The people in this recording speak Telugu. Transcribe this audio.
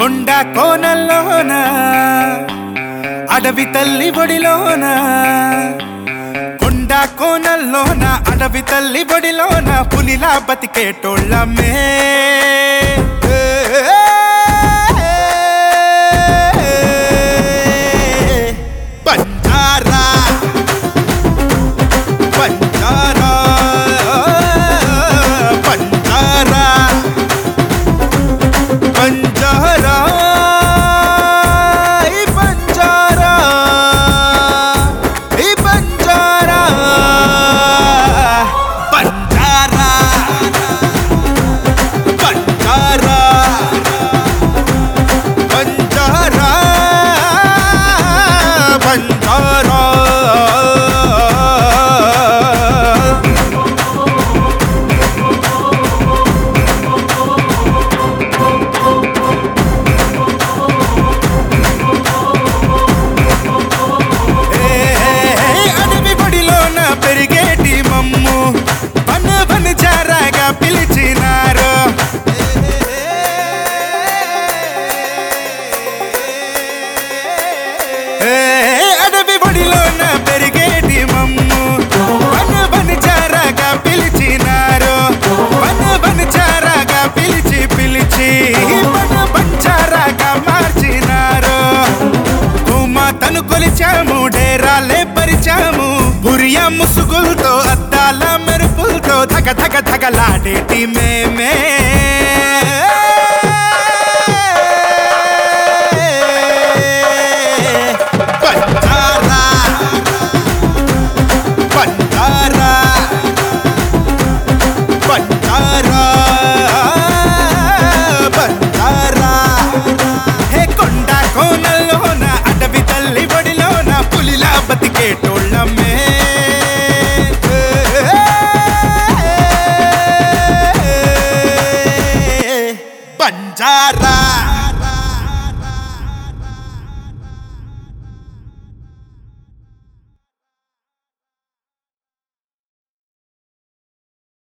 కొండ కోనల్లోన అడవి తల్లి ఒడిలోన కొండ కోనల్లోన అడవి తల్లి ఒడిలోన పులిలా బతికేటోళ్ళమే బంజారా బంజారా బంజారా బంజారా ఈ బంజారా ఈ బంజారా బంజారా బంజారా బంజారా బంజారా అడవి బడిలోన పెరిగేటి మమ్ము పన్న పని చారాగా పిలిచినారు ఏ, అడవి బడిలోన పెరిగేటి మమ్ము పన్న పని చారాగా పిలిచినారు పన్న పని చారాగా పిలిచి పిలిచి పన్న పంచారాగా మార్చినారు తను కొలిచాము డేరాలే పరిచాము బురియా ముసుగులతో అద్దాల మెరుపులతో ధగ ధగ ధగలాడేటి మేమే బంజారా బంజారా బంజారా బంజారా హే కొండ కోనల్లోన అడవి తల్లి బడిలోన పులిలా బతికేటోళ్ళమే బంజారా